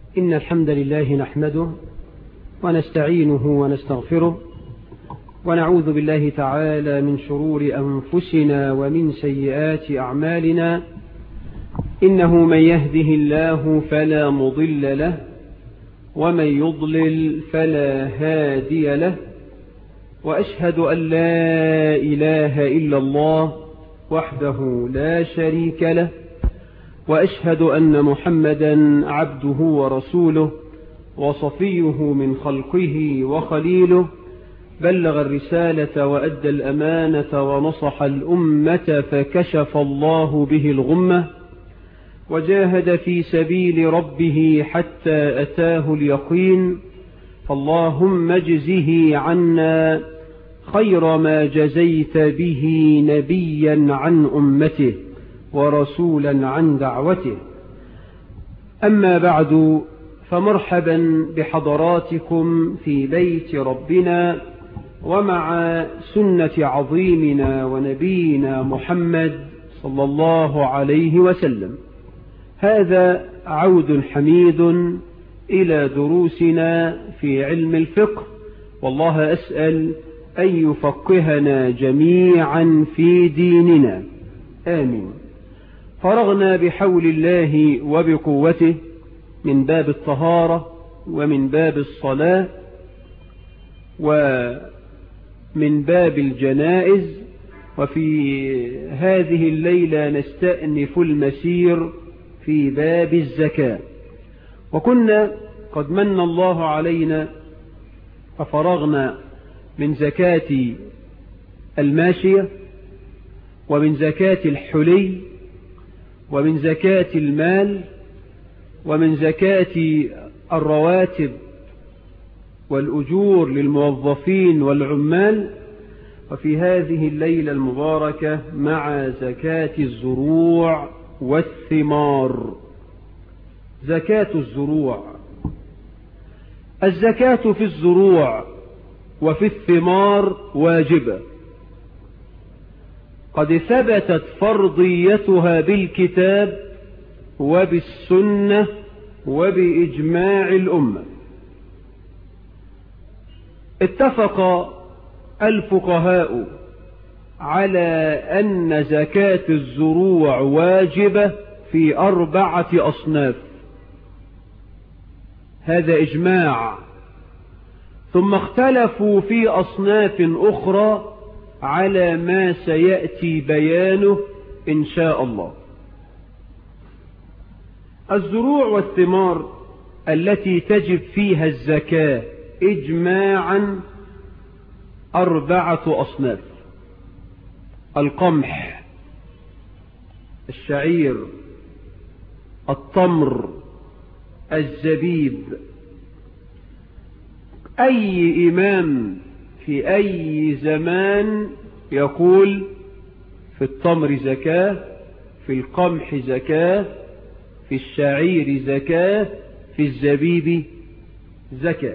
إن الحمد لله نحمده ونستعينه ونستغفره ونعوذ بالله تعالى من شرور أنفسنا ومن سيئات أعمالنا إنه من يهده الله فلا مضل له ومن يضلل فلا هادي له وأشهد أن لا إله إلا الله وحده لا شريك له وأشهد أن محمدا عبده ورسوله وصفيه من خلقه وخليله بلغ الرسالة وأدى الأمانة ونصح الأمة فكشف الله به الغمة وجاهد في سبيل ربه حتى أتاه اليقين فاللهم اجزه عنا خير ما جزيت به نبيا عن أمته ورسولا عن دعوته أما بعد فمرحبا بحضراتكم في بيت ربنا ومع سنة عظيمنا ونبينا محمد صلى الله عليه وسلم هذا عود حميد إلى دروسنا في علم الفقه والله أسأل أن يفقهنا جميعا في ديننا آمين فرغنا بحول الله وبقوته من باب الطهارة ومن باب الصلاة ومن باب الجنائز وفي هذه الليلة نستأنف المسير في باب الزكاة وكنا قد من الله علينا ففرغنا من زكاة الماشية ومن زكاة الحلي ومن زكاة المال ومن زكاة الرواتب والأجور للموظفين والعمال وفي هذه الليلة المباركة مع زكاة الزروع والثمار زكاة الزروع الزكاة في الزروع وفي الثمار واجبة قد ثبتت فرضيتها بالكتاب وبالسنة وبإجماع الأمة اتفق الفقهاء على أن زكاة الزروع واجبة في أربعة أصناف هذا إجماع ثم اختلفوا في أصناف أخرى على ما سيأتي بيانه إن شاء الله الزروع والثمار التي تجب فيها الزكاة إجماعا أربعة أصناف القمح الشعير التمر الزبيب أي إمام في أي زمان يقول في التمر زكاة في القمح زكاة في الشعير زكاة في الزبيب زكاة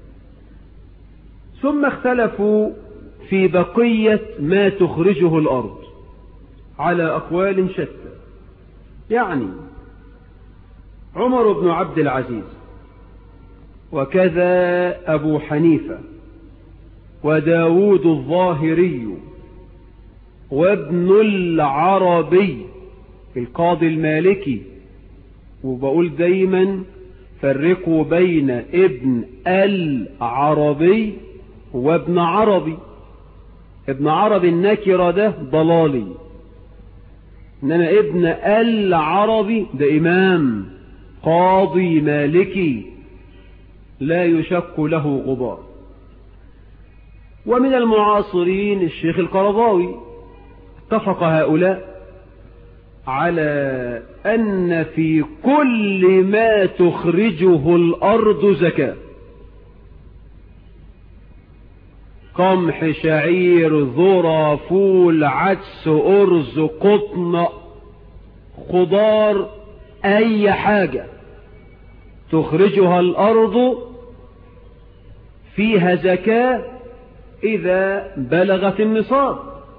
ثم اختلفوا في بقية ما تخرجه الأرض على أقوال شتى يعني عمر بن عبد العزيز وكذا أبو حنيفة وداود الظاهري وابن العربي القاضي المالكي وبقول دايما فرقوا بين ابن العربي وابن عربي ابن عربي النكرة ده ضلالي انما ابن العربي ده امام قاضي مالكي لا يشك له غبار ومن المعاصرين الشيخ القرضاوي اتفق هؤلاء على أن في كل ما تخرجه الأرض زكاة قمح شعير ذرة فول عدس أرز قطن خضار أي حاجة تخرجها الأرض فيها زكاة إذا بلغت النصاب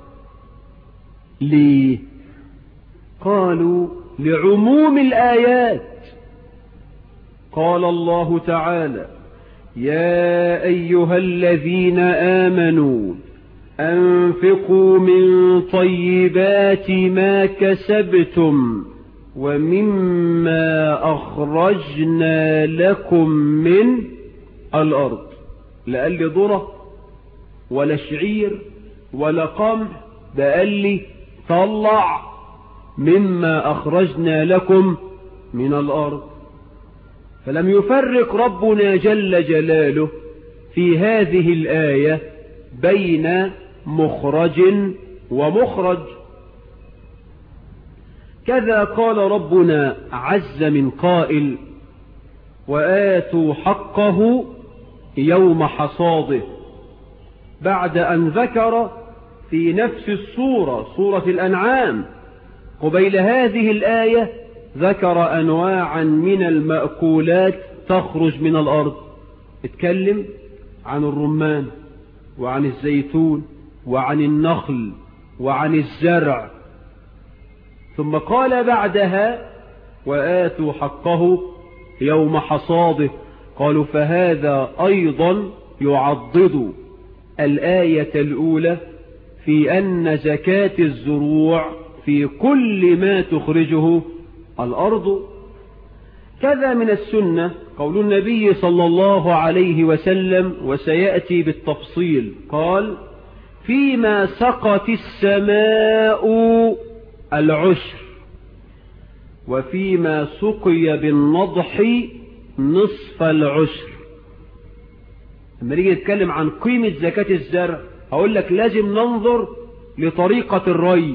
ليه قالوا لعموم الآيات قال الله تعالى يا أيها الذين آمنوا أنفقوا من طيبات ما كسبتم ومما أخرجنا لكم من الأرض لقال لي ذرة ولا شعير ولا قمح ده قال لي طلع مما أخرجنا لكم من الأرض فلم يفرق ربنا جل جلاله في هذه الآية بين مخرج ومخرج كذا قال ربنا عز من قائل وآتوا حقه يوم حصاده بعد أن ذكر في نفس الصورة صورة الأنعام قبيل هذه الآية ذكر أنواعا من المأكولات تخرج من الأرض اتكلم عن الرمان وعن الزيتون وعن النخل وعن الزرع ثم قال بعدها وآتوا حقه يوم حصاده قالوا فهذا أيضا يعضد الآية الأولى في أن زكاة الزروع في كل ما تخرجه الأرض كذا من السنة قول النبي صلى الله عليه وسلم وسيأتي بالتفصيل قال فيما سقت السماء العشر وفيما سقي بالنضح نصف العشر لما نيجي نتكلم عن قيمة زكاة الزرع هقول لك لازم ننظر لطريقة الري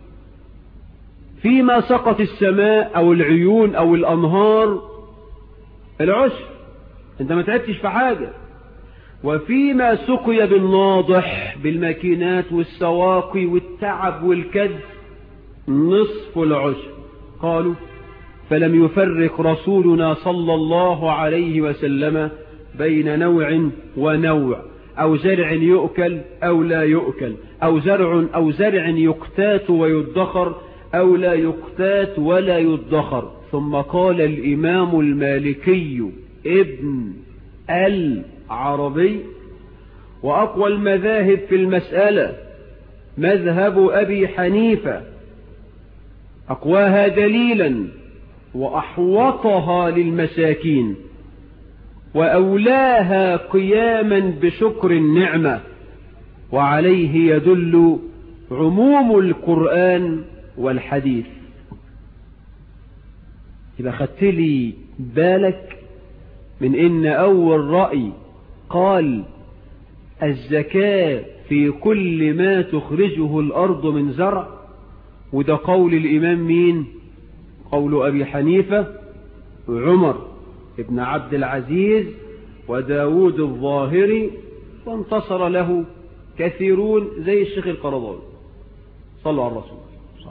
فيما سقط السماء او العيون او الانهار العشر انت ما تعبتش في حاجة وفيما سقي بالناضح بالماكينات والسواقي والتعب والكد نصف العشر قالوا فلم يفرق رسولنا صلى الله عليه وسلم بين نوع ونوع أو زرع يؤكل أو لا يؤكل أو زرع أو زرع يقتات ويدخر أو لا يقتات ولا يدخر ثم قال الإمام المالكي ابن العربي وأقوى المذاهب في المسألة مذهب أبي حنيفة أقواها دليلا وأحوطها للمساكين وأولاها قياما بشكر النعمة وعليه يدل عموم القرآن والحديث يبقى خدت لي بالك من ان اول رأي قال الزكاة في كل ما تخرجه الارض من زرع وده قول الامام مين قول ابي حنيفة عمر ابن عبد العزيز وداود الظاهري وانتصر له كثيرون زي الشيخ القرضاوي صلوا على الرسول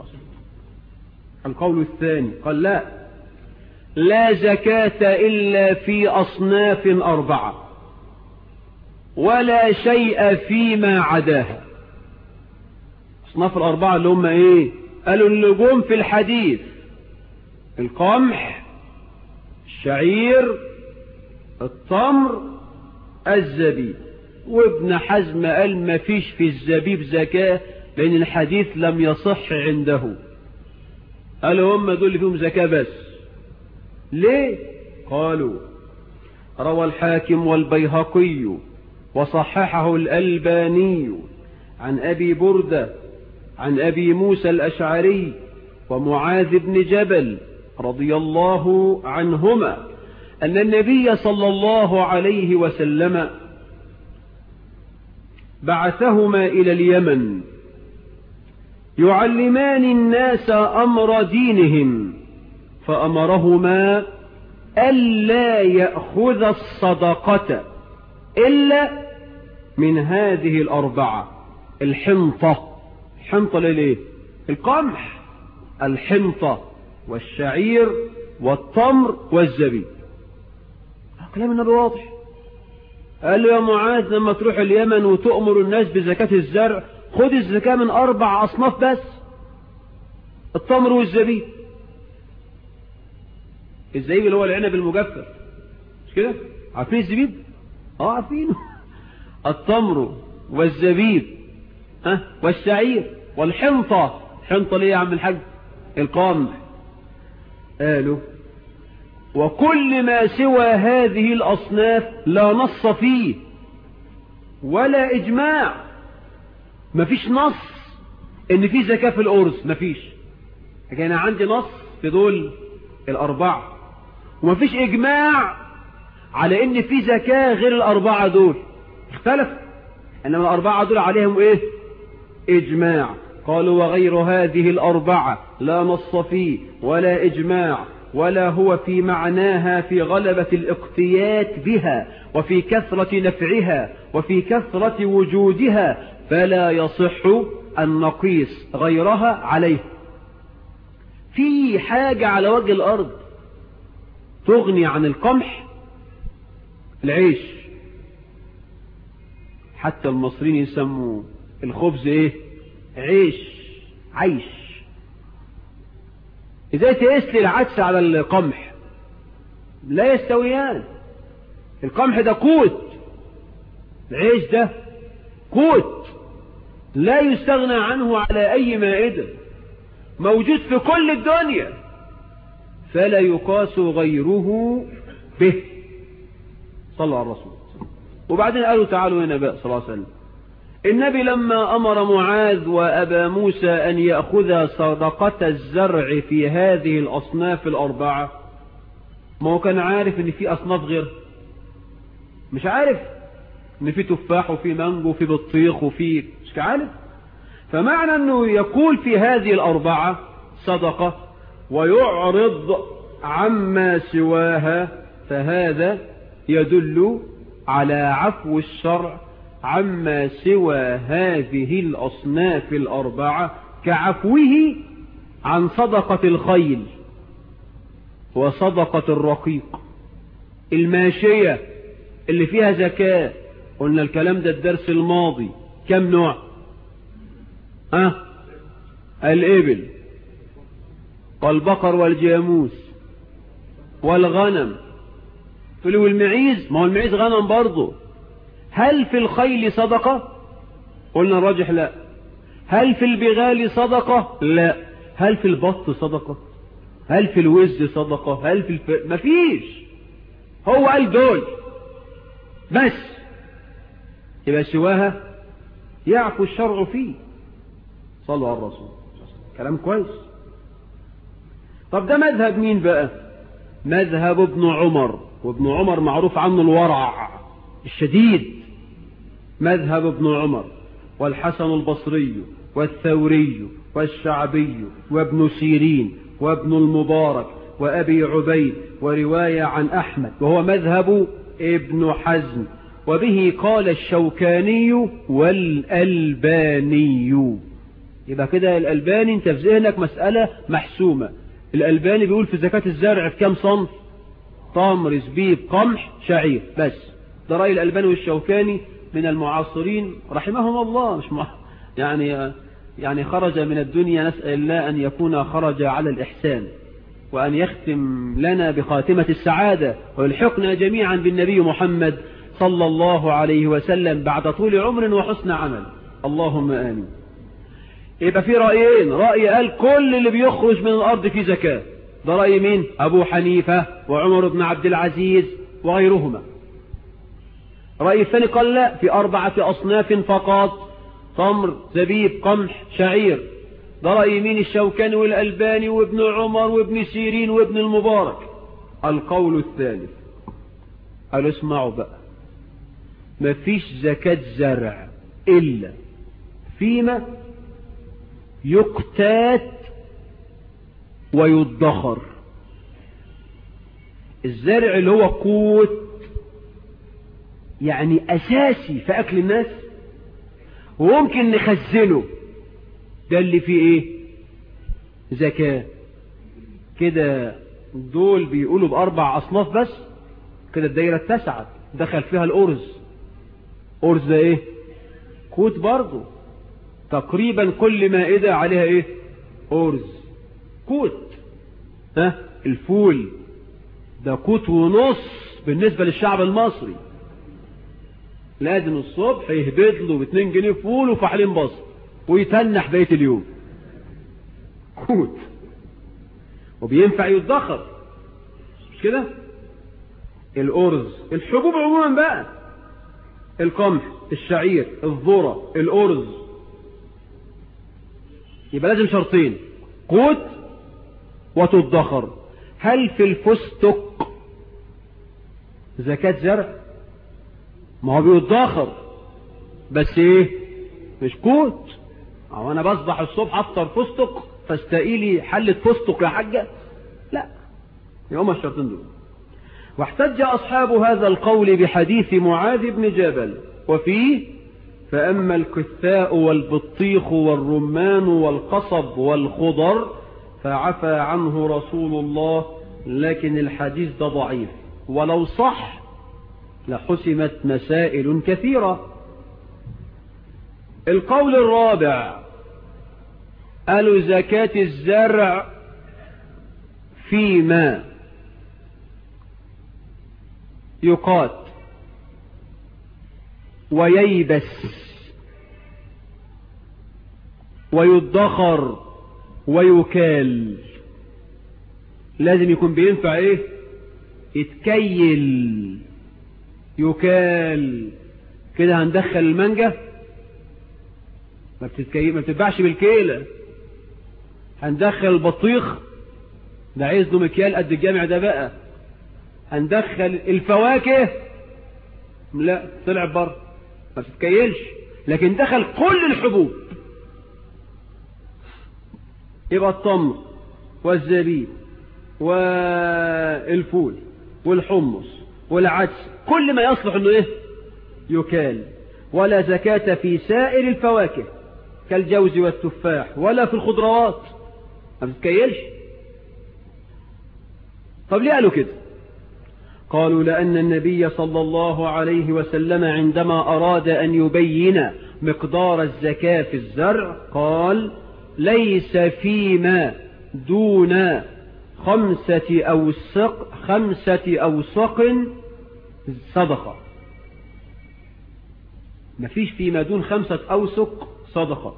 القول الثاني قال لا لا زكاة إلا في أصناف أربعة ولا شيء فيما عداها أصناف الأربعة اللي هم إيه قالوا اللجوم في الحديث القمح الشعير التمر الزبيب وابن حزم قال ما فيش في الزبيب زكاة لأن الحديث لم يصح عنده قالوا هم دول اللي فيهم زكاة بس ليه قالوا روى الحاكم والبيهقي وصححه الألباني عن أبي بردة عن أبي موسى الأشعري ومعاذ بن جبل رضي الله عنهما أن النبي صلى الله عليه وسلم بعثهما إلى اليمن يعلمان الناس أمر دينهم فأمرهما ألا يأخذ الصدقة إلا من هذه الأربعة الحنطة الحنطة لليه القمح الحنطة والشعير والتمر والزبيب كلام النبي واضح قال له يا معاذ لما تروح اليمن وتؤمر الناس بزكاة الزرع خد الزكاة من أربع أصناف بس التمر والزبيب الزبيب اللي هو العنب المجفف مش كده عارفين الزبيب اه عارفينه التمر والزبيب ها أه؟ والشعير والحنطة حنطة ليه يا عم الحاج القمح قالوا وكل ما سوى هذه الأصناف لا نص فيه ولا إجماع مفيش نص إن في زكاة في الأرز مفيش لكن أنا عندي نص في دول الأربعة ومفيش إجماع على إن في زكاة غير الأربعة دول اختلف إنما الأربعة دول عليهم إيه إجماع قالوا وغير هذه الأربعة لا نص فيه ولا إجماع ولا هو في معناها في غلبة الاقتيات بها وفي كثرة نفعها وفي كثرة وجودها فلا يصح أن نقيس غيرها عليه في حاجة على وجه الأرض تغني عن القمح العيش حتى المصريين يسموا الخبز ايه عيش عيش ازاي تقيس لي العدس على القمح لا يستويان القمح ده قوت العيش ده قوت لا يستغنى عنه على اي مائدة موجود في كل الدنيا فلا يقاس غيره به صلى على الرسول وبعدين قالوا تعالوا هنا بقى صلى الله عليه وسلم النبي لما أمر معاذ وأبا موسى أن يأخذ صدقة الزرع في هذه الأصناف الأربعة ما هو كان عارف أن في أصناف غير مش عارف أن في تفاح وفي مانجو وفي بطيخ وفي مش عارف فمعنى أنه يقول في هذه الأربعة صدقة ويعرض عما سواها فهذا يدل على عفو الشرع عما سوى هذه الأصناف الأربعة كعفوه عن صدقة الخيل وصدقة الرقيق الماشية اللي فيها زكاة قلنا الكلام ده الدرس الماضي كم نوع أه الإبل والبقر والجاموس والغنم فلو المعيز ما هو المعيز غنم برضه هل في الخيل صدقة قلنا الراجح لا هل في البغال صدقة لا هل في البط صدقة هل في الوز صدقة هل في الف... مفيش هو قال دول بس يبقى سواها يعفو الشرع فيه صلوا على الرسول كلام كويس طب ده مذهب مين بقى مذهب ابن عمر وابن عمر معروف عنه الورع الشديد مذهب ابن عمر والحسن البصري والثوري والشعبي وابن سيرين وابن المبارك وأبي عبيد ورواية عن أحمد وهو مذهب ابن حزم وبه قال الشوكاني والألباني يبقى كده الألباني انت في ذهنك مسألة محسومة الألباني بيقول في زكاة الزرع في كام صنف تمر زبيب قمح شعير بس ده رأي الألباني والشوكاني من المعاصرين رحمهم الله مش مع... يعني يعني خرج من الدنيا نسأل الله أن يكون خرج على الإحسان وأن يختم لنا بخاتمة السعادة ويلحقنا جميعا بالنبي محمد صلى الله عليه وسلم بعد طول عمر وحسن عمل اللهم آمين يبقى في رأيين رأي قال كل اللي بيخرج من الأرض في زكاة ده رأي مين أبو حنيفة وعمر بن عبد العزيز وغيرهما رأي الثاني قال لا في أربعة أصناف فقط تمر زبيب قمح شعير ده رأي مين الشوكاني والألباني وابن عمر وابن سيرين وابن المبارك القول الثالث قالوا اسمعوا بقى مفيش زكاة زرع إلا فيما يقتات ويدخر الزرع اللي هو قوت يعني أساسي في أكل الناس وممكن نخزنه ده اللي فيه ايه زكاة كده دول بيقولوا بأربع أصناف بس كده الدايرة اتسعت دخل فيها الأرز أرز ده ايه قوت برضه تقريبا كل مائدة عليها ايه أرز قوت ها الفول ده قوت ونص بالنسبة للشعب المصري لازم الصبح يهبط له باتنين جنيه فول وفحلين بصل ويتنح بقية اليوم قوت وبينفع يتضخر مش كده الأرز الحبوب عموما بقى القمح الشعير الذرة الأرز يبقى لازم شرطين قوت وتدخر هل في الفستق زكاة زرع ما هو بيدخر بس ايه مش قوت او انا بصبح الصبح افطر فستق فاستقيلي حلة فستق يا حاجة لا يوم الشرطين دول واحتج أصحاب هذا القول بحديث معاذ بن جبل وفيه فأما الكثاء والبطيخ والرمان والقصب والخضر فعفى عنه رسول الله لكن الحديث ده ضعيف ولو صح لحسمت مسائل كثيرة القول الرابع قالوا زكاة الزرع فيما يقات وييبس ويدخر ويكال لازم يكون بينفع ايه يتكيل يكال كده هندخل المانجا ما بتتكيل ما بتتباعش بالكيلة هندخل البطيخ ده عايز له مكيال قد الجامع ده بقى هندخل الفواكه لا طلع بره ما بتتكيلش لكن دخل كل الحبوب يبقى التمر والزبيب والفول والحمص والعدس كل ما يصلح انه ايه يكال ولا زكاة في سائر الفواكه كالجوز والتفاح ولا في الخضروات ما بتتكيلش طب ليه قالوا كده قالوا لأن النبي صلى الله عليه وسلم عندما أراد أن يبين مقدار الزكاة في الزرع قال ليس فيما دون خمسة أوسق خمسة أوسق صدقة مفيش فيما دون خمسة أوسق صدقة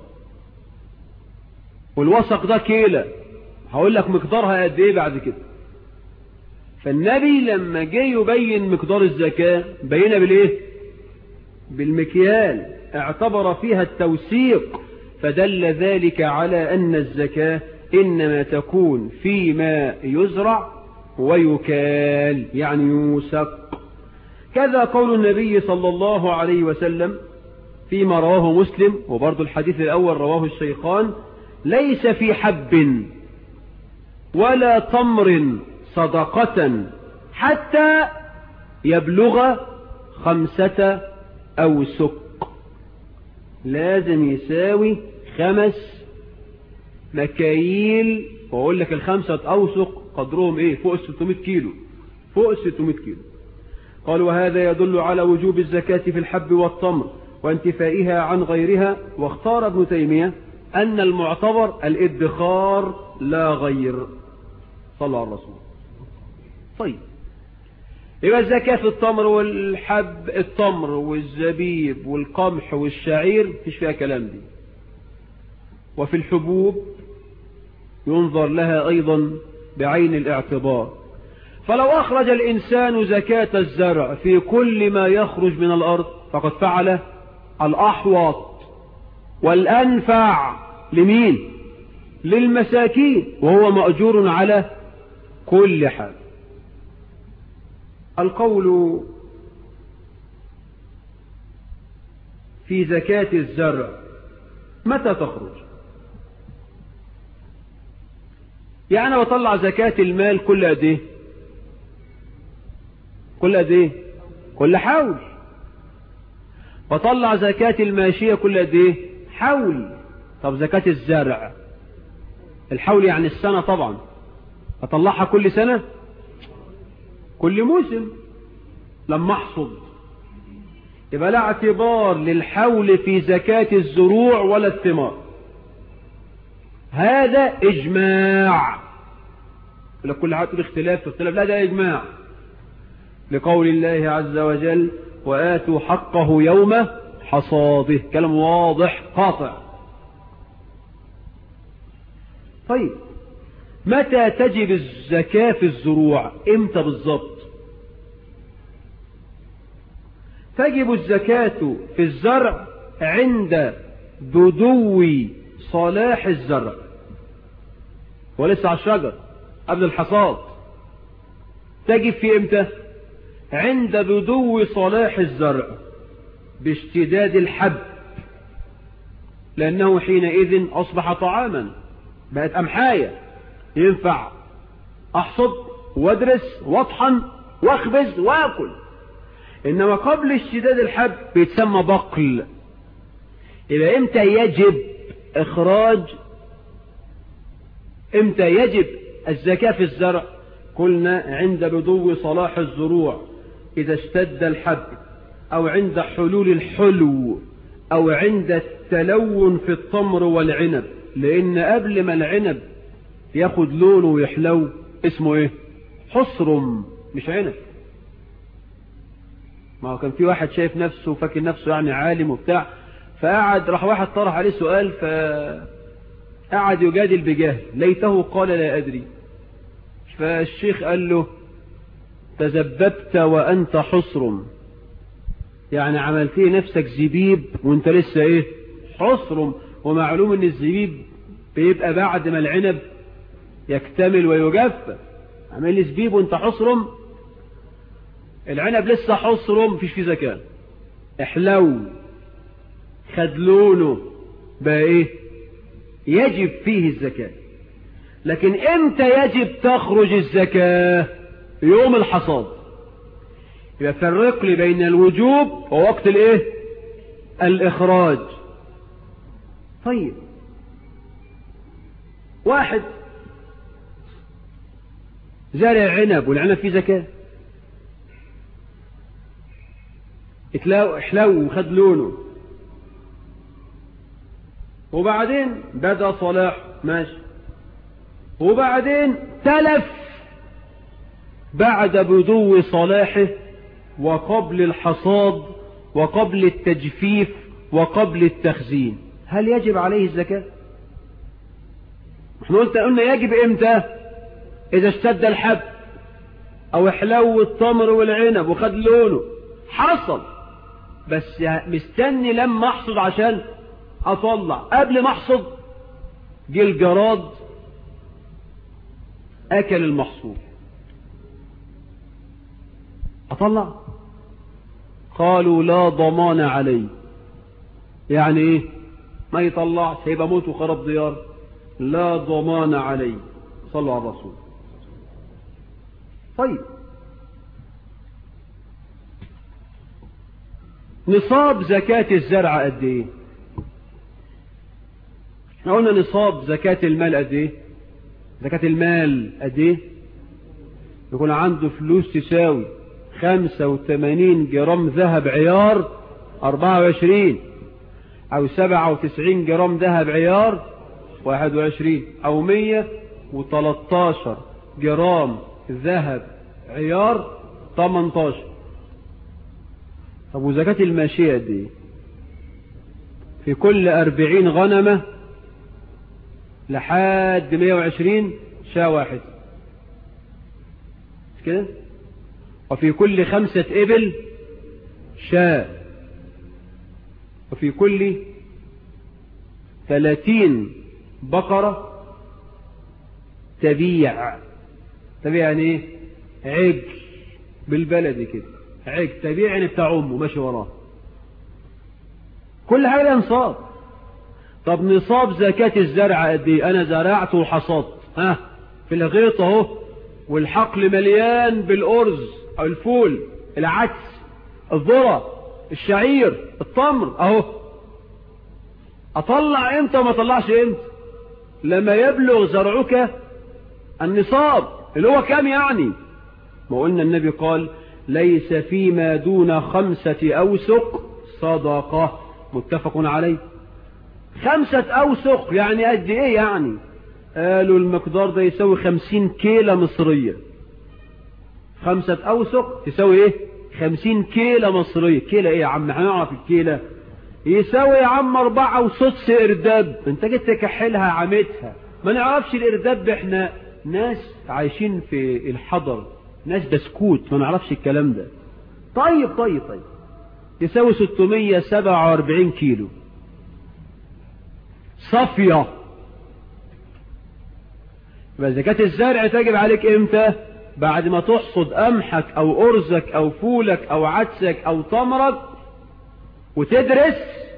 والوسق ده كيلة هقول لك مقدارها قد ايه بعد كده فالنبي لما جه يبين مقدار الزكاة بينها بالايه بالمكيال اعتبر فيها التوسيق فدل ذلك على أن الزكاة إنما تكون فيما يزرع ويكال يعني يوسق كذا قول النبي صلى الله عليه وسلم فيما رواه مسلم وبرضو الحديث الأول رواه الشيخان ليس في حب ولا تمر صدقة حتى يبلغ خمسة أو سق لازم يساوي خمس مكاييل وأقول لك الخمسة أوسق قدرهم إيه فوق 600 كيلو فوق 600 كيلو قال وهذا يدل على وجوب الزكاة في الحب والتمر وانتفائها عن غيرها واختار ابن تيمية أن المعتبر الادخار لا غير صلى على الرسول طيب يبقى الزكاة في التمر والحب التمر والزبيب والقمح والشعير مفيش فيها كلام دي وفي الحبوب ينظر لها أيضا بعين الاعتبار فلو أخرج الإنسان زكاة الزرع في كل ما يخرج من الأرض فقد فعل الأحوط والأنفع لمين للمساكين وهو مأجور على كل حال القول في زكاة الزرع متى تخرج يعني بطلع زكاة المال كل قد ايه كل قد ايه كل حول بطلع زكاة الماشية كل قد ايه حول طب زكاة الزرع الحول يعني السنة طبعا اطلعها كل سنة كل موسم لما احصد يبقى لا اعتبار للحول في زكاة الزروع ولا الثمار هذا اجماع لكل حاجة اختلاف في اختلاف لا ده اجماع لقول الله عز وجل وآتوا حقه يوم حصاده كلام واضح قاطع طيب متى تجب الزكاة في الزروع امتى بالضبط تجب الزكاة في الزرع عند بدو صلاح الزرع ولسه على الشجر قبل الحصاد تجب في امتى عند بدو صلاح الزرع باشتداد الحب لأنه حينئذ أصبح طعاما بقت أمحاية ينفع أحصد وادرس واطحن واخبز واكل إنما قبل اشتداد الحب بيتسمى بقل يبقى امتى يجب إخراج امتى يجب الزكاة في الزرع قلنا عند بدو صلاح الزروع إذا اشتد الحب أو عند حلول الحلو أو عند التلون في التمر والعنب لأن قبل ما العنب ياخد لونه ويحلو اسمه ايه حصرم مش عنب ما هو كان في واحد شايف نفسه وفاكر نفسه يعني عالم وبتاع فقعد راح واحد طرح عليه سؤال فقعد يجادل بجهل ليته قال لا أدري فالشيخ قال له تزببت وأنت حصرم يعني عملتيه نفسك زبيب وانت لسه ايه حصرم ومعلوم ان الزبيب بيبقى بعد ما العنب يكتمل ويجف عمل لي زبيب وانت حصرم العنب لسه حصرم مفيش فيه زكاة احلو خد لونه بقى ايه يجب فيه الزكاة لكن امتى يجب تخرج الزكاة يوم الحصاد يبقى فرق لي بين الوجوب ووقت الايه الاخراج طيب واحد زارع عنب والعنب فيه زكاة اتلاو احلو وخد لونه وبعدين بدا صلاح ماشي وبعدين تلف بعد بدو صلاحه وقبل الحصاد وقبل التجفيف وقبل التخزين هل يجب عليه الزكاة احنا قلت قلنا يجب امتى اذا اشتد الحب او احلو التمر والعنب وخد لونه حصل بس مستني لما احصد عشان اطلع قبل ما احصد جه الجراد اكل المحصول اطلع قالوا لا ضمان عليه يعني ايه ما يطلعش هيبقى موت وخرب ديار لا ضمان عليه صلوا على الرسول طيب نصاب زكاة الزرع قد ايه احنا قلنا نصاب زكاة المال قد ايه زكاة المال قد ايه يكون عنده فلوس تساوي خمسة وثمانين جرام ذهب عيار أربعة وعشرين أو سبعة وتسعين جرام ذهب عيار واحد وعشرين أو مية وتلتاشر جرام ذهب عيار تمنتاشر طب وزكاة الماشية دي في كل أربعين غنمة لحد مية وعشرين شاة واحد كده وفي كل خمسة إبل شاة وفي كل ثلاثين بقرة تبيع تبيع يعني ايه عجل بالبلدي كده عجل تبيع يعني بتاع امه ماشي وراه كل حاجة لها نصاب طب نصاب زكاة الزرع قد ايه انا زرعت وحصدت ها في الغيط اهو والحقل مليان بالارز او الفول العدس الذرة الشعير التمر اهو اطلع امتى وما اطلعش امتى لما يبلغ زرعك النصاب اللي هو كام يعني ما قلنا النبي قال ليس فيما دون خمسة أوسق صدقة متفق عليه خمسة أوسق يعني قد إيه يعني قالوا المقدار ده يساوي خمسين كيلة مصرية خمسة أوسق تساوي إيه خمسين كيلة مصرية كيلة إيه يا عم هنعرف الكيلة يساوي يا عم أربعة وسدس إرداب أنت جيت تكحلها عمتها ما نعرفش الإرداب إحنا ناس عايشين في الحضر ناس بسكوت ما نعرفش الكلام ده طيب طيب طيب يساوي 647 كيلو صافية يبقى زكاة الزرع تجب عليك امتى بعد ما تحصد قمحك او ارزك او فولك او عدسك او تمرك وتدرس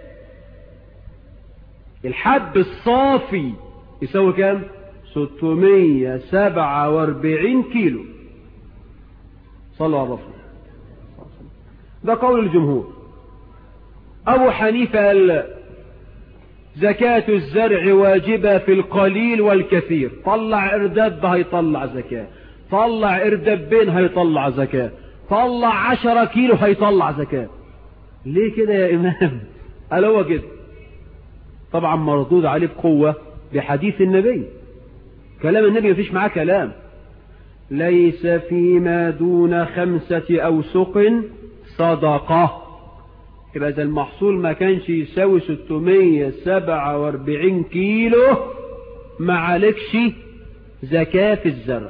الحب الصافي يساوي كام 647 كيلو صلوا على الرسول ده قول الجمهور ابو حنيفه قال زكاة الزرع واجبة في القليل والكثير طلع ارداب هيطلع زكاة طلع اردبين هيطلع زكاة طلع عشرة كيلو هيطلع زكاة ليه كده يا امام قال هو كده طبعا مردود عليه بقوة بحديث النبي كلام النبي مفيش معاه كلام ليس فيما دون خمسة أوسق صدقة يبقى إذا المحصول ما كانش يساوي 647 كيلو ما عليكش زكاة في الزرع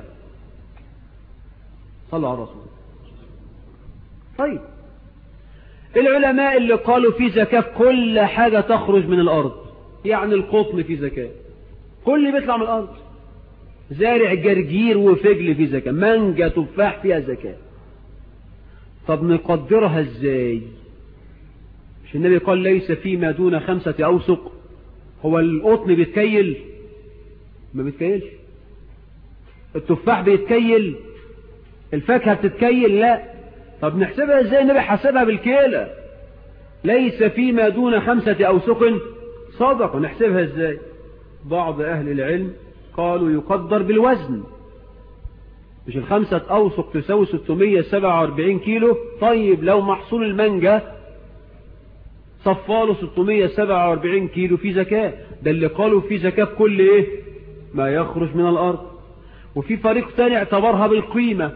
صلى على الرسول طيب العلماء اللي قالوا في زكاة في كل حاجة تخرج من الأرض يعني القطن في زكاة كل اللي بيطلع من الأرض زارع جرجير وفجل في زكاة مانجا تفاح فيها زكاة طب نقدرها ازاي مش النبي قال ليس فيما دون خمسة أوسق هو القطن بيتكيل ما بيتكيلش التفاح بيتكيل الفاكهة بتتكيل لا طب نحسبها ازاي النبي حسبها بالكيلة ليس فيما دون خمسة أوسق صدق نحسبها ازاي بعض أهل العلم قالوا يقدر بالوزن مش الخمسة أوسق تساوي 647 كيلو طيب لو محصول المانجا صفاله 647 كيلو في زكاة ده اللي قالوا في زكاة في كل ايه ما يخرج من الأرض وفي فريق تاني اعتبرها بالقيمة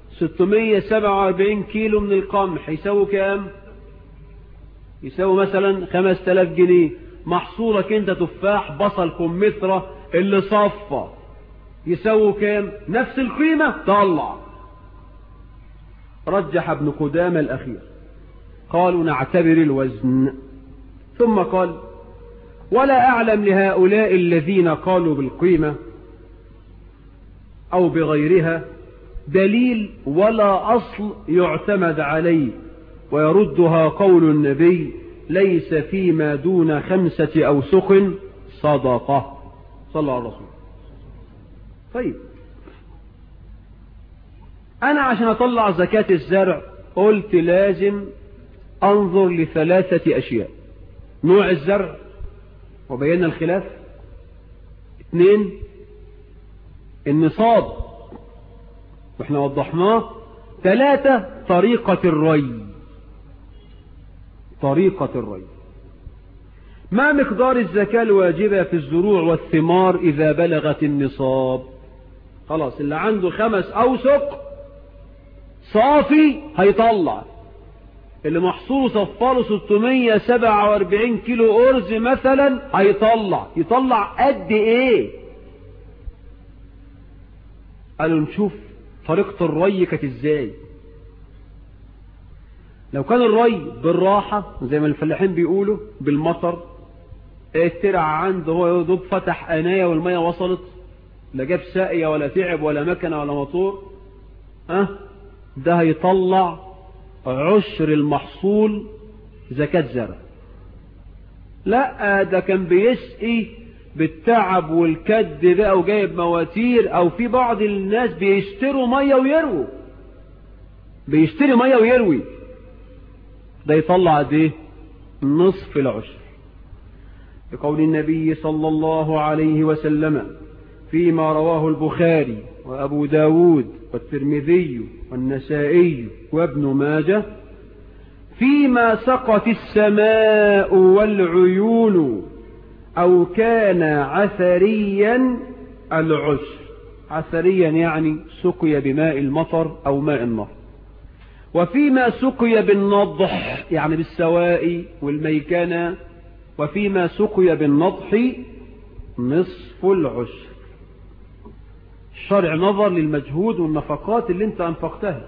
647 كيلو من القمح يساوي كام يساوي مثلا 5000 جنيه محصولك انت تفاح بصل كمثرى اللي صفى يساوي كام نفس القيمة طلع رجح ابن قدامة الأخير قالوا نعتبر الوزن ثم قال ولا أعلم لهؤلاء الذين قالوا بالقيمة أو بغيرها دليل ولا أصل يعتمد عليه ويردها قول النبي ليس فيما دون خمسة أوسق صدقة صلى على الرسول طيب أنا عشان أطلع زكاة الزرع قلت لازم أنظر لثلاثة أشياء نوع الزرع وبينا الخلاف اثنين النصاب واحنا وضحناه ثلاثة طريقة الري طريقة الري ما مقدار الزكاة الواجبة في الزروع والثمار إذا بلغت النصاب خلاص اللي عنده خمس أوسق صافي هيطلع اللي محصوله صفاله 647 كيلو أرز مثلا هيطلع يطلع قد ايه قالوا نشوف طريقة الري كانت ازاي لو كان الري بالراحة زي ما الفلاحين بيقولوا بالمطر الترع عنده هو يدوب فتح قناية والمية وصلت لا جاب ساقية ولا تعب ولا مكنة ولا موتور ها أه؟ ده هيطلع عشر المحصول زكاة زرع لا ده كان بيسقي بالتعب والكد بقى وجايب مواتير او في بعض الناس بيشتروا ميه ويرووا بيشتري ميه ويروي ده يطلع قد ايه نصف العشر بقول النبي صلى الله عليه وسلم فيما رواه البخاري وأبو داود والترمذي والنسائي وابن ماجه فيما سقت السماء والعيون أو كان عثريا العشر عثريا يعني سقي بماء المطر أو ماء النهر وفيما سقي بالنضح يعني بالسواء والميكنة وفيما سقي بالنضح نصف العشر الشرع نظر للمجهود والنفقات اللي انت انفقتها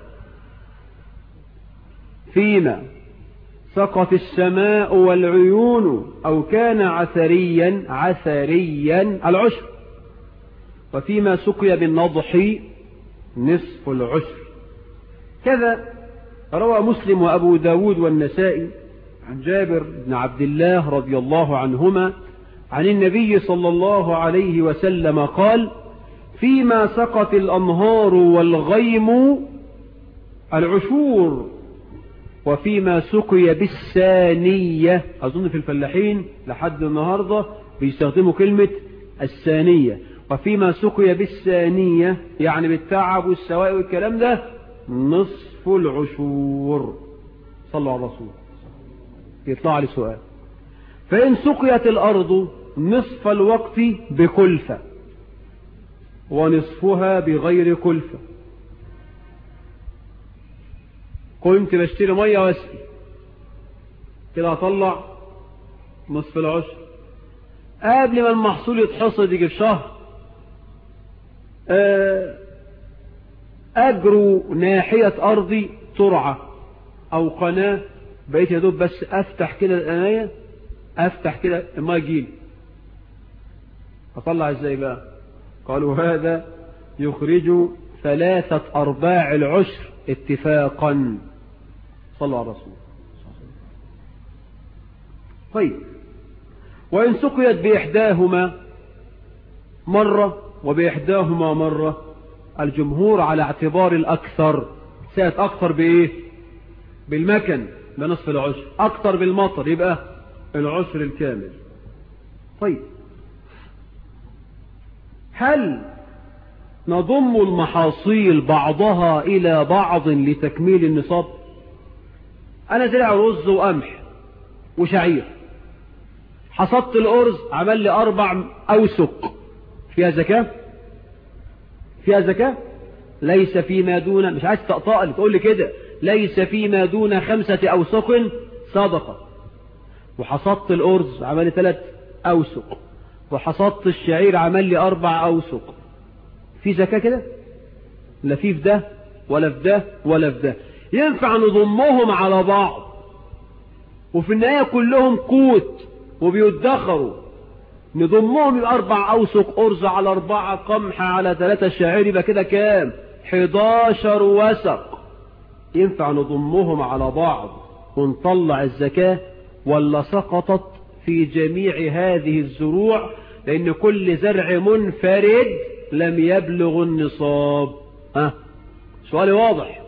فيما سقط السماء والعيون أو كان عثريا عثريا العشر وفيما سقي بالنضح نصف العشر كذا روى مسلم وأبو داود والنسائي عن جابر بن عبد الله رضي الله عنهما عن النبي صلى الله عليه وسلم قال فيما سقط الأنهار والغيم العشور وفيما سقي بالسانية أظن في الفلاحين لحد النهاردة بيستخدموا كلمة السانية وفيما سقي بالسانية يعني بالتعب والسواء والكلام ده نصف العشور صلوا على الرسول يطلع لي سؤال فإن سقيت الأرض نصف الوقت بكلفة ونصفها بغير كلفة كنت بشتري مية واسقي كده هطلع نصف العشر قبل ما المحصول يتحصد يجي في شهر أجروا ناحية أرضي ترعة أو قناة بقيت يا دوب بس أفتح كده القناية أفتح كده الماء يجيلي أطلع إزاي بقى قالوا هذا يخرج ثلاثة أرباع العشر اتفاقا صلوا على الرسول طيب وإن سقيت بإحداهما مرة وبإحداهما مرة الجمهور على اعتبار الأكثر سات أكثر بإيه بالمكن بنصف العشر أكثر بالمطر يبقى العشر الكامل طيب هل نضم المحاصيل بعضها إلى بعض لتكميل النصاب أنا زرع رز وقمح وشعير حصدت الأرز عمل لي أربع أوسق فيها زكاة فيها زكاة ليس فيما دون مش عايز تقطع لي تقول لي كده ليس فيما دون خمسة أوسق صدقة وحصدت الأرز عمل لي ثلاث أوسق وحصدت الشعير عمل لي أربع أوسق في زكاة كده لا في في ده ولا في ده ولا في ده ينفع نضمهم على بعض وفي النهاية كلهم قوت وبيدخروا نضمهم يبقى أربع أوسق أرز على أربعة قمح على ثلاثة شعير يبقى كده كام 11 وسق ينفع نضمهم على بعض ونطلع الزكاة ولا سقطت في جميع هذه الزروع لأن كل زرع منفرد لم يبلغ النصاب ها سؤالي واضح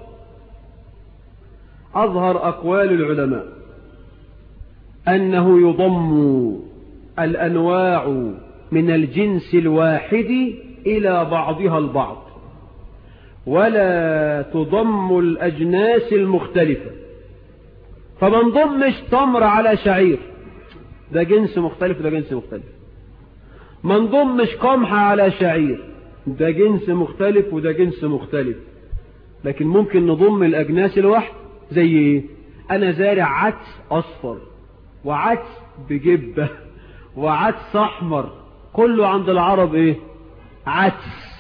أظهر أقوال العلماء أنه يضم الأنواع من الجنس الواحد إلى بعضها البعض ولا تضم الأجناس المختلفة فما نضمش تمر على شعير ده جنس مختلف ده جنس مختلف ما نضمش قمح على شعير ده جنس مختلف وده جنس مختلف لكن ممكن نضم الأجناس الواحد زي ايه أنا زارع عدس أصفر وعدس بجبة وعدس أحمر كله عند العرب ايه عدس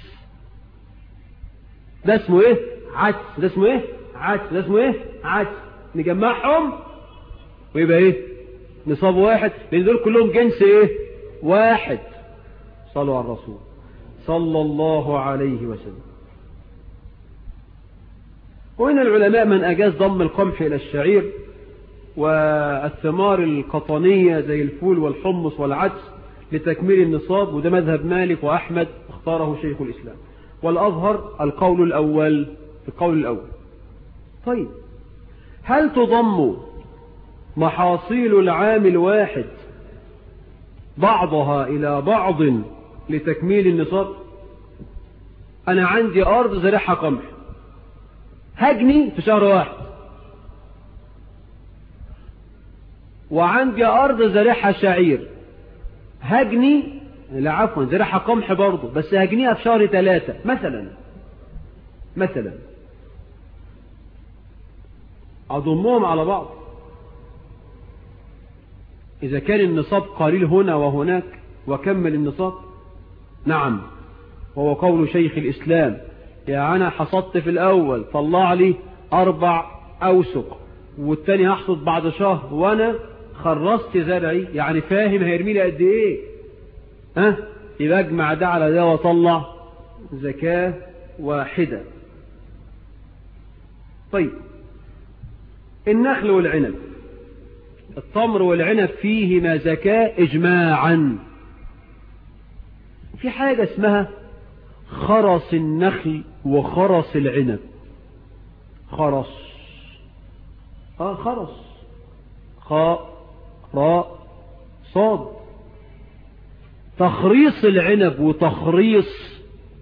ده اسمه ايه عدس ده اسمه ايه عدس ده اسمه ايه عدس نجمعهم ويبقى ايه نصاب واحد لان دول كلهم جنس ايه واحد صلوا على الرسول صلى الله عليه وسلم ومن العلماء من أجاز ضم القمح إلى الشعير والثمار القطنية زي الفول والحمص والعدس لتكميل النصاب وده مذهب مالك وأحمد اختاره شيخ الإسلام والأظهر القول الأول القول الأول طيب هل تضم محاصيل العام الواحد بعضها إلى بعض لتكميل النصاب أنا عندي أرض زرعها قمح هجني في شهر واحد وعندي أرض زرعها شعير هجني لا عفوا زرعها قمح برضه بس هجنيها في شهر ثلاثة مثلا مثلا أضمهم على بعض إذا كان النصاب قليل هنا وهناك وكمل النصاب نعم وهو قول شيخ الإسلام يا أنا حصدت في الأول طلع لي أربع أوسق والتاني هحصد بعد شهر وأنا خرصت زرعي يعني فاهم هيرمي لي قد إيه ها يبقى أجمع ده على ده وأطلع زكاة واحدة طيب النخل والعنب التمر والعنب فيهما زكاة إجماعا في حاجة اسمها خرص النخل وخرص العنب خرص اه خرص خاء راء صاد تخريص العنب وتخريص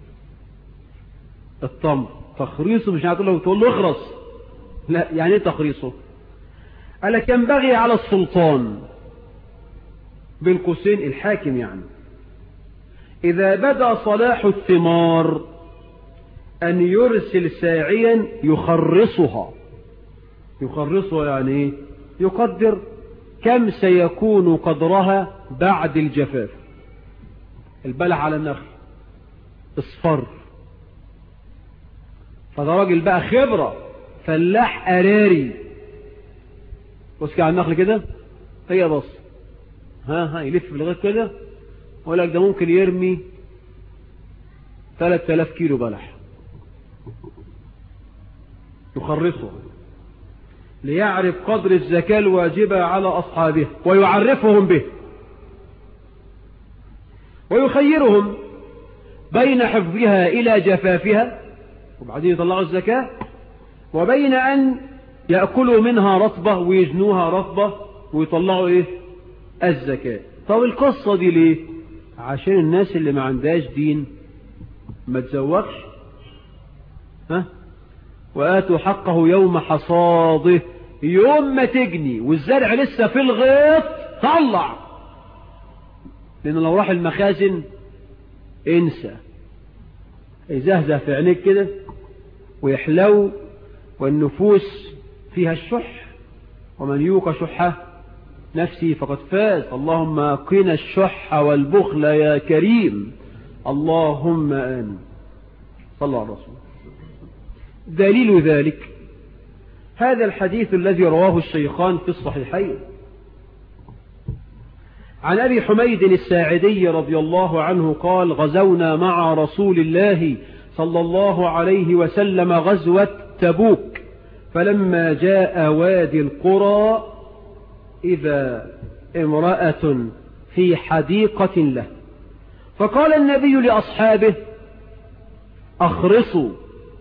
التمر تخريصه مش هتقول له تقول له اخرص لا يعني ايه تخريصه قال لك ينبغي على السلطان بين قوسين الحاكم يعني إذا بدا صلاح الثمار أن يرسل ساعيا يخرصها يخرصها يعني ايه يقدر كم سيكون قدرها بعد الجفاف البلح على النخل اصفر فده راجل بقى خبرة فلاح قراري بص على النخل كده هي بص ها ها يلف لغايه كده ويقول لك ده ممكن يرمي 3000 كيلو بلح يخرصه ليعرف قدر الزكاة الواجبة على أصحابه ويعرفهم به ويخيرهم بين حفظها إلى جفافها وبعدين يطلعوا الزكاة وبين أن يأكلوا منها رطبة ويجنوها رطبة ويطلعوا إيه الزكاة طب القصة دي ليه عشان الناس اللي ما عندهاش دين ما تزوقش ها وآتوا حقه يوم حصاده يوم ما تجني والزرع لسه في الغيط طلع لأن لو راح المخازن انسى يزهزه في عينيك كده ويحلو والنفوس فيها الشح ومن يوق شح نفسي فقد فاز اللهم قنا الشح والبخل يا كريم اللهم آمين صلى على الرسول دليل ذلك هذا الحديث الذي رواه الشيخان في الصحيحين عن أبي حميد الساعدي رضي الله عنه قال غزونا مع رسول الله صلى الله عليه وسلم غزوة تبوك فلما جاء وادي القرى إذا امرأة في حديقة له فقال النبي لأصحابه أخرصوا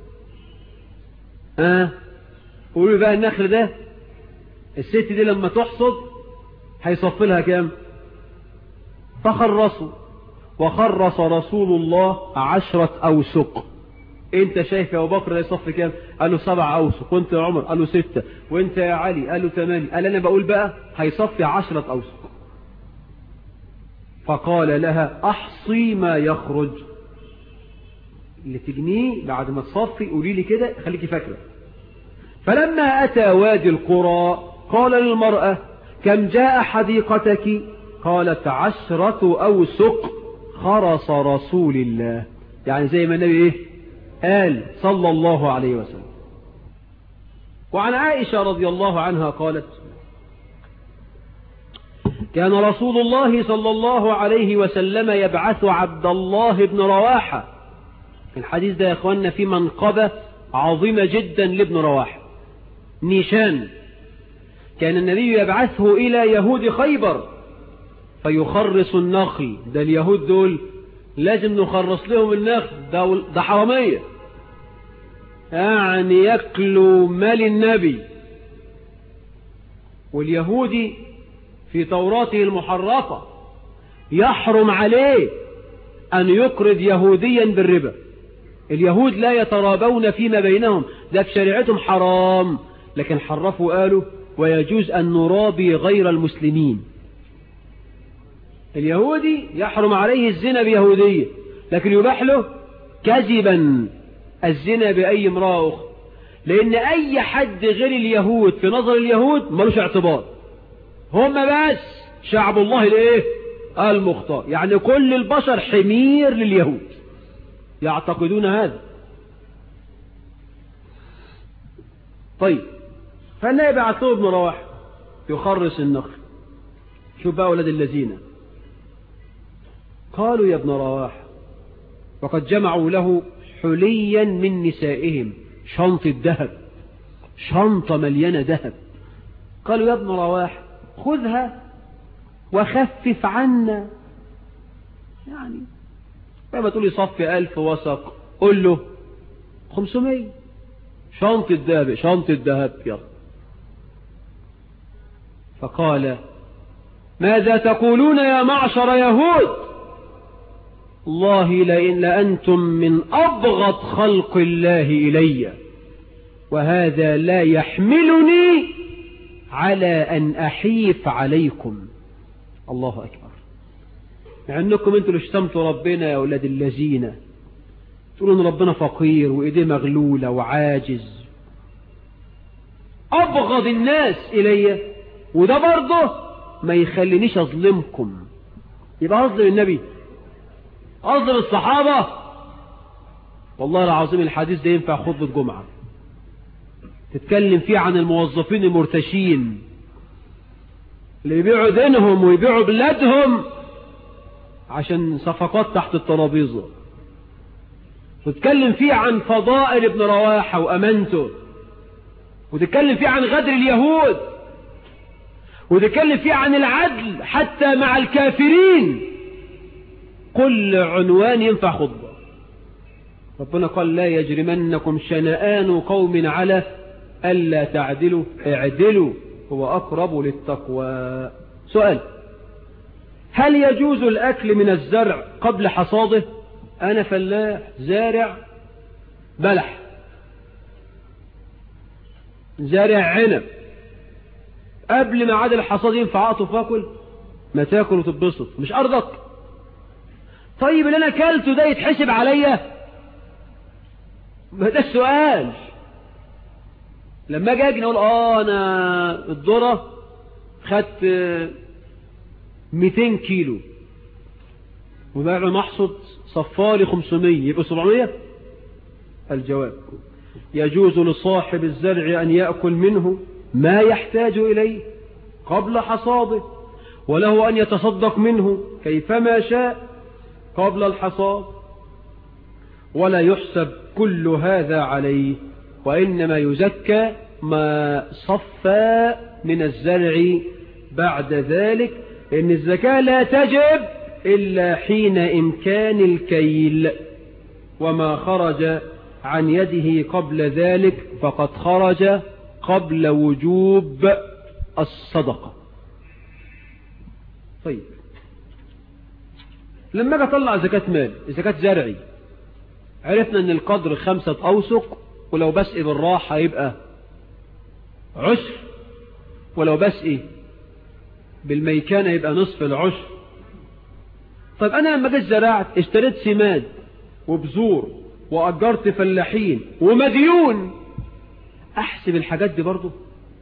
آه قولوا بقى النخل ده الست دي لما تحصد هيصف لها كام فخرصوا وخرص رسول الله عشرة أوسق انت شايف يا ابو بكر يصف كام قال له سبع اوسق وانت يا عمر قال له ستة وانت يا علي قال له ثمانية قال انا بقول بقى هيصفي عشرة اوسق فقال لها احصي ما يخرج اللي تجنيه بعد ما تصفي قولي لي كده خليكي فاكره فلما اتى وادي القرى قال للمرأة كم جاء حديقتك قالت عشرة اوسق خرص رسول الله يعني زي ما النبي ايه قال صلى الله عليه وسلم وعن عائشة رضي الله عنها قالت كان رسول الله صلى الله عليه وسلم يبعث عبد الله بن رواحة الحديث ده يا اخوانا في منقبة عظيمة جدا لابن رواحة نيشان كان النبي يبعثه إلى يهود خيبر فيخرص النخل ده اليهود دول لازم نخرص لهم النخل ده, ده حرامية يعني يكلوا مال النبي واليهودي في توراته المحرفة يحرم عليه أن يقرض يهوديا بالربا اليهود لا يترابون فيما بينهم ده في شريعتهم حرام لكن حرفوا قالوا ويجوز أن نرابي غير المسلمين اليهودي يحرم عليه الزنا بيهودية لكن يباح له كذبا الزنا بأي امرأة أخرى لأن أي حد غير اليهود في نظر اليهود ملوش اعتبار هم بس شعب الله الايه المختار يعني كل البشر حمير لليهود يعتقدون هذا طيب فالنبي بعت له ابن رواح يخرس النخل شوف بقى أولاد الذين قالوا يا ابن رواح وقد جمعوا له حليا من نسائهم شنطة ذهب شنطة مليانة ذهب قالوا يا ابن رواح خذها وخفف عنا يعني لما تقول لي صفي ألف وسق قل له خمسمية شنطة ذهب شنطة ذهب يلا فقال ماذا تقولون يا معشر يهود الله لئن لأنتم من أبغض خلق الله إلي وهذا لا يحملني على أن أحيف عليكم الله أكبر مع أنكم أنتوا اللي اشتمتوا ربنا يا أولاد الذين تقولوا أن ربنا فقير وإيديه مغلولة وعاجز أبغض الناس إلي وده برضه ما يخلينيش أظلمكم يبقى أظلم النبي أظلم الصحابة والله العظيم الحديث ده ينفع خطبة جمعة تتكلم فيه عن الموظفين المرتشين اللي يبيعوا دينهم ويبيعوا بلادهم عشان صفقات تحت الترابيزة وتتكلم فيه عن فضائل ابن رواحة وأمانته وتتكلم فيه عن غدر اليهود وتتكلم فيه عن العدل حتى مع الكافرين كل عنوان ينفع خطبة ربنا قال لا يجرمنكم شنآن قوم على ألا تعدلوا اعدلوا هو أقرب للتقوى سؤال هل يجوز الأكل من الزرع قبل حصاده أنا فلاح زارع بلح زارع عنب قبل ما عاد الحصاد ينفع أقطف واكل ما تاكل وتتبسط مش أرضك طيب اللي أنا أكلته ده يتحسب عليا ما ده السؤال لما اجي اجي اقول اه انا الذره خدت 200 كيلو وبعد ما احصد صفالي 500 يبقى 700 الجواب يجوز لصاحب الزرع ان ياكل منه ما يحتاج اليه قبل حصاده وله ان يتصدق منه كيفما شاء قبل الحصاد ولا يحسب كل هذا عليه وإنما يزكى ما صفى من الزرع بعد ذلك إن الزكاة لا تجب إلا حين إمكان الكيل وما خرج عن يده قبل ذلك فقد خرج قبل وجوب الصدقة طيب لما اجي اطلع زكاة مال زكاة زرعي عرفنا ان القدر خمسة اوسق ولو بسقي بالراحة يبقى عشر ولو بسقي بالميكانة يبقى نصف العشر طيب أنا لما جيت زرعت اشتريت سماد وبذور وأجرت فلاحين ومديون أحسب الحاجات دي برضو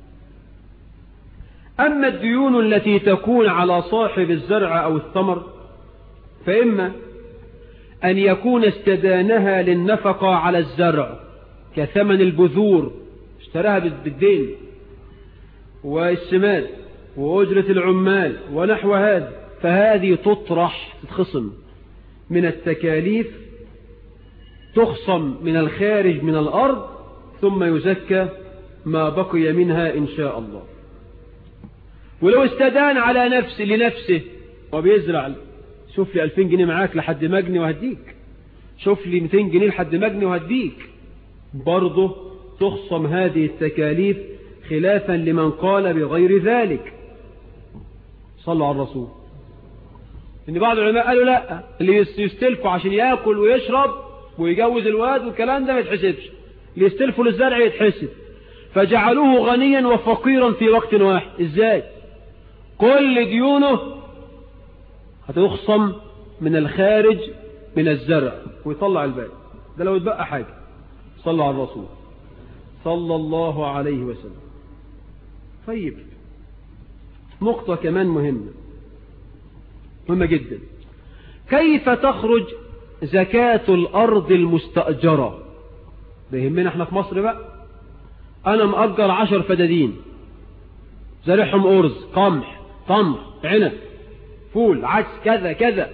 أما الديون التي تكون على صاحب الزرع أو الثمر فإما أن يكون استدانها للنفقة على الزرع كثمن البذور اشتراها بالدين والسماد وأجرة العمال ونحو هذا فهذه تطرح تتخصم من التكاليف تخصم من الخارج من الأرض ثم يزكى ما بقي منها إن شاء الله ولو استدان على نفسه لنفسه وبيزرع شوف لي 2000 جنيه معاك لحد ما اجني وهديك شوف لي 200 جنيه لحد ما اجني وهديك برضه تخصم هذه التكاليف خلافا لمن قال بغير ذلك صلوا على الرسول ان بعض العلماء قالوا لا اللي يستلفوا عشان ياكل ويشرب ويجوز الواد والكلام ده ما يتحسبش اللي يستلفوا للزرع يتحسب فجعلوه غنيا وفقيرا في وقت واحد ازاي كل ديونه هتخصم من الخارج من الزرع ويطلع الباقي ده لو اتبقى حاجة صلوا على الرسول صلى الله عليه وسلم طيب نقطة كمان مهمة مهمة جدا كيف تخرج زكاة الأرض المستأجرة ده يهمنا احنا في مصر بقى أنا مأجر عشر فدادين زارعهم أرز قمح تمر عنب فول عدس كذا كذا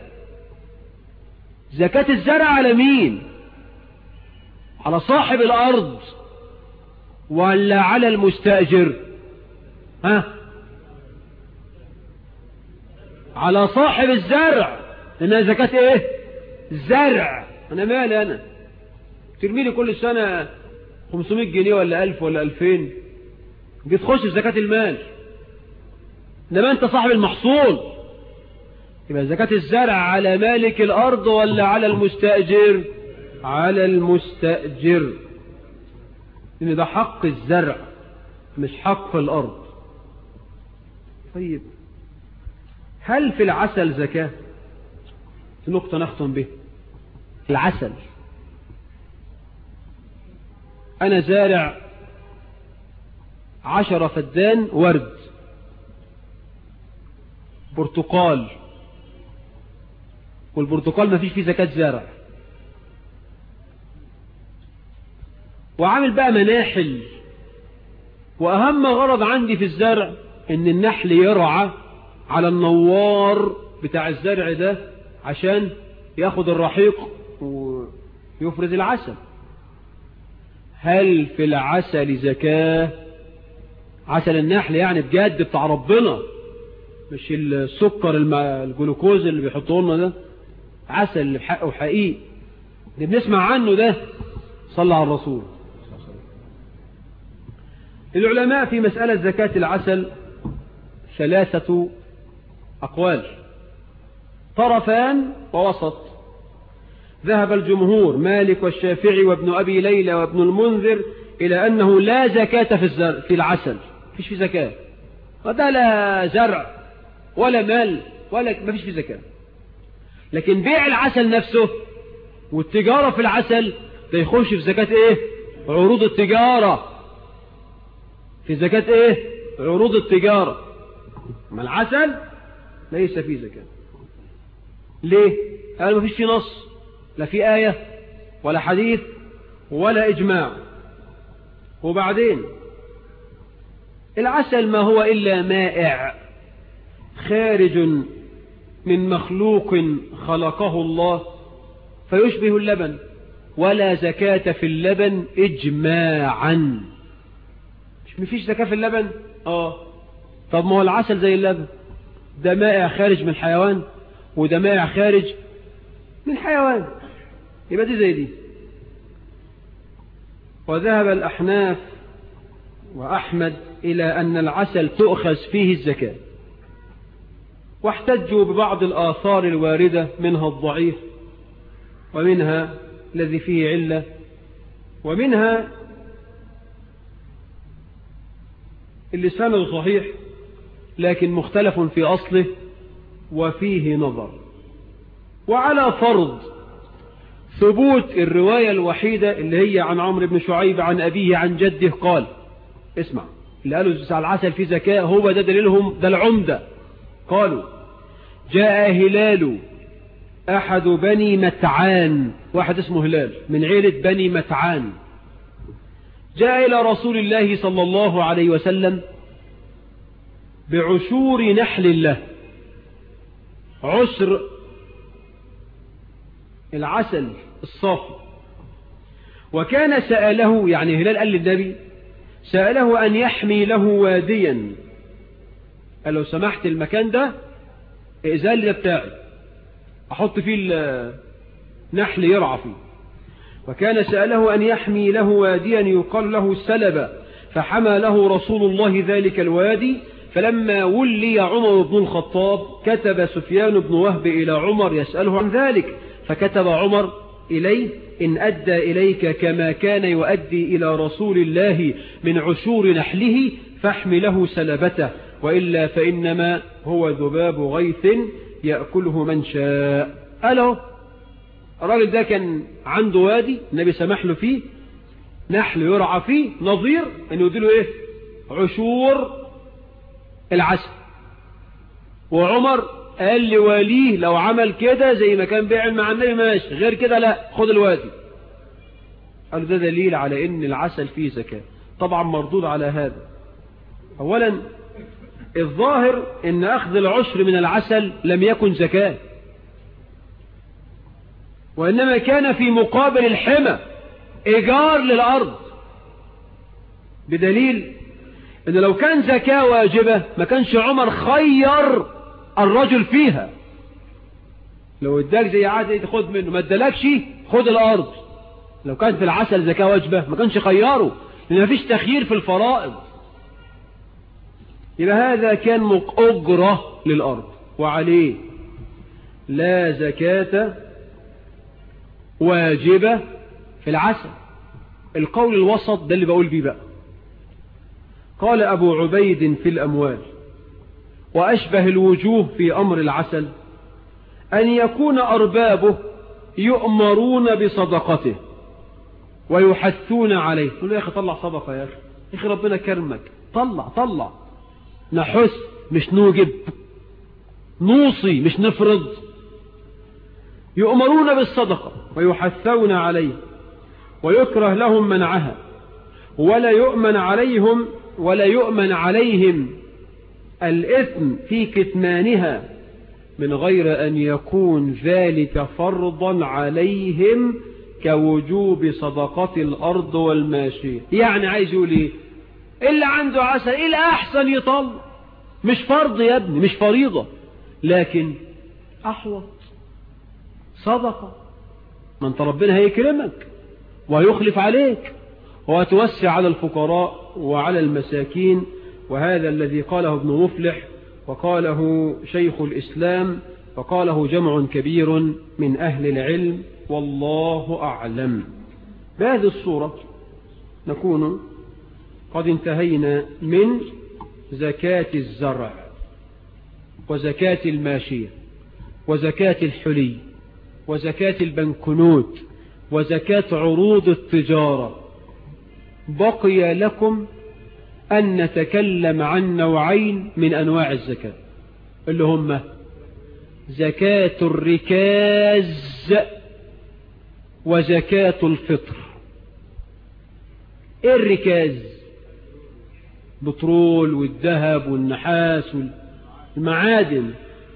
زكاة الزرع على مين على صاحب الأرض ولا على المستأجر ها على صاحب الزرع لأنها زكاة ايه زرع انا مالي انا ترمي لي كل سنة 500 جنيه ولا 1000 ولا 2000 بتخش في زكاة المال انما انت صاحب المحصول يبقى زكاة الزرع على مالك الارض ولا على المستأجر على المستأجر لان ده حق الزرع مش حق الارض طيب هل في العسل زكاة نقطة نختم به العسل أنا زارع عشرة فدان ورد برتقال والبرتقال ما فيش فيه زكاة زارع وعامل بقى مناحل وأهم غرض عندي في الزرع إن النحل يرعى على النوار بتاع الزرع ده عشان ياخد الرحيق ويفرز العسل هل في العسل زكاة عسل النحل يعني بجد بتاع ربنا مش السكر الجلوكوز اللي بيحطوه لنا ده عسل اللي بحقه حقيقي اللي بنسمع عنه ده صلى على الرسول العلماء في مسألة زكاة العسل ثلاثة أقوال طرفان ووسط ذهب الجمهور مالك والشافعي وابن أبي ليلى وابن المنذر إلى أنه لا زكاة في, الزر في العسل فيش في زكاة وده لا زرع ولا مال ولا ما فيش في زكاة لكن بيع العسل نفسه والتجارة في العسل ده يخش في زكاة ايه عروض التجارة في زكاة ايه عروض التجارة ما العسل ليس فيه زكاة ليه قالوا ما فيش فيه نص لا في آية ولا حديث ولا إجماع وبعدين العسل ما هو إلا مائع خارج من مخلوق خلقه الله فيشبه اللبن ولا زكاة في اللبن إجماعا مش مفيش زكاة في اللبن آه طب ما هو العسل زي اللبن ده مائع خارج من حيوان وده مائع خارج من حيوان يبقى دي زي دي وذهب الأحناف وأحمد إلى أن العسل تؤخذ فيه الزكاة واحتجوا ببعض الآثار الواردة منها الضعيف ومنها الذي فيه علة ومنها اللسان صحيح لكن مختلف في أصله وفيه نظر وعلى فرض ثبوت الرواية الوحيدة اللي هي عن عمرو بن شعيب عن أبيه عن جده قال اسمع اللي قالوا على العسل في زكاة هو ده دليلهم ده العمدة قالوا جاء هلال أحد بني متعان واحد اسمه هلال من عيلة بني متعان جاء إلى رسول الله صلى الله عليه وسلم بعشور نحل له عسر العسل الصافي وكان سأله يعني هلال قال للنبي سأله أن يحمي له واديا قال لو سمحت المكان ده إزال ده بتاعي أحط فيه النحل يرعى فيه وكان سأله أن يحمي له واديا يقال له سلبا فحمى له رسول الله ذلك الوادي فلما ولي عمر بن الخطاب كتب سفيان بن وهب إلى عمر يسأله عن ذلك فكتب عمر إليه إن أدى إليك كما كان يؤدي إلى رسول الله من عشور نحله فاحمله سلبته وإلا فإنما هو ذباب غيث يأكله من شاء ألو الراجل ده كان عنده وادي النبي سمح له فيه نحل يرعى فيه نظير انه يديله ايه عشور العسل وعمر قال لواليه لو عمل كده زي ما كان بيعمل مع النبي ماشي غير كده لا خد الوادي قالوا ده دليل على ان العسل فيه زكاة طبعا مردود على هذا اولا الظاهر ان اخذ العشر من العسل لم يكن زكاة وانما كان في مقابل الحمى ايجار للارض بدليل ان لو كان زكاة واجبة ما كانش عمر خير الرجل فيها لو اداك زي عادي تاخد منه ما ادالكش خد الارض لو كان في العسل زكاة واجبة ما كانش خيره لان ما فيش تخيير في الفرائض يبقى هذا كان أجرة للأرض وعليه لا زكاة واجبة في العسل القول الوسط ده اللي بقول بيه بقى قال أبو عبيد في الأموال وأشبه الوجوه في أمر العسل أن يكون أربابه يؤمرون بصدقته ويحثون عليه تقول له يا أخي طلع صدقة يا أخي يا أخي ربنا كرمك طلع طلع نحث مش نوجب نوصي مش نفرض يؤمرون بالصدقة ويحثون عليه ويكره لهم منعها ولا يؤمن عليهم ولا يؤمن عليهم الإثم في كتمانها من غير أن يكون ذلك فرضا عليهم كوجوب صدقة الأرض والماشية يعني عايز يقول إيه اللي عنده عسل إيه الأحسن يطلع مش فرض يا ابني مش فريضة لكن أحوط صدقة ما انت ربنا هيكرمك ويخلف عليك وتوسع على الفقراء وعلى المساكين وهذا الذي قاله ابن مفلح وقاله شيخ الإسلام وقاله جمع كبير من أهل العلم والله أعلم بهذه الصورة نكون قد انتهينا من زكاة الزرع وزكاة الماشية وزكاة الحلي وزكاة البنكنوت وزكاة عروض التجارة بقي لكم أن نتكلم عن نوعين من أنواع الزكاة اللي هم زكاة الركاز وزكاة الفطر ايه الركاز بترول والذهب والنحاس والمعادن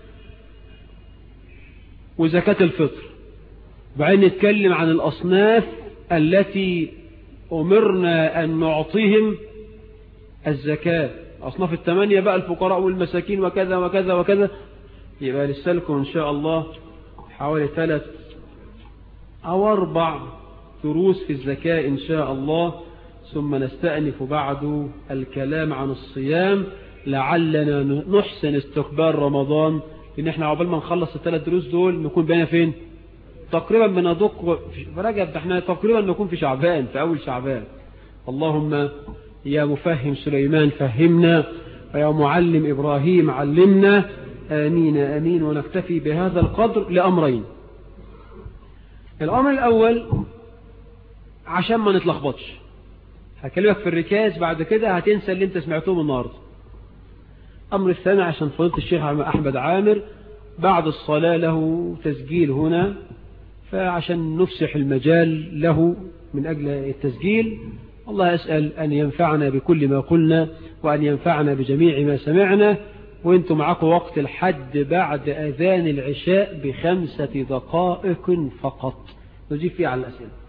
وزكاة الفطر وبعدين نتكلم عن الأصناف التي أمرنا أن نعطيهم الزكاة أصناف الثمانية بقى الفقراء والمساكين وكذا وكذا وكذا يبقى لسلكم إن شاء الله حوالي ثلاث أو أربع دروس في الزكاة إن شاء الله ثم نستأنف بعد الكلام عن الصيام لعلنا نحسن استقبال رمضان إن احنا عقبال ما نخلص الثلاث دروس دول نكون بينا فين تقريبا بندق رجب احنا تقريبا نكون في شعبان في أول شعبان اللهم يا مفهم سليمان فهمنا ويا معلم إبراهيم علمنا آمين آمين ونكتفي بهذا القدر لأمرين الأمر الأول عشان ما نتلخبطش هكلمك في الركاز بعد كده هتنسى اللي انت سمعتهم النهاردة أمر الثاني عشان فضيلة الشيخ أحمد عامر بعد الصلاة له تسجيل هنا فعشان نفسح المجال له من أجل التسجيل الله أسأل أن ينفعنا بكل ما قلنا وأن ينفعنا بجميع ما سمعنا وانتم معكم وقت الحد بعد أذان العشاء بخمسة دقائق فقط نجيب فيه على الأسئلة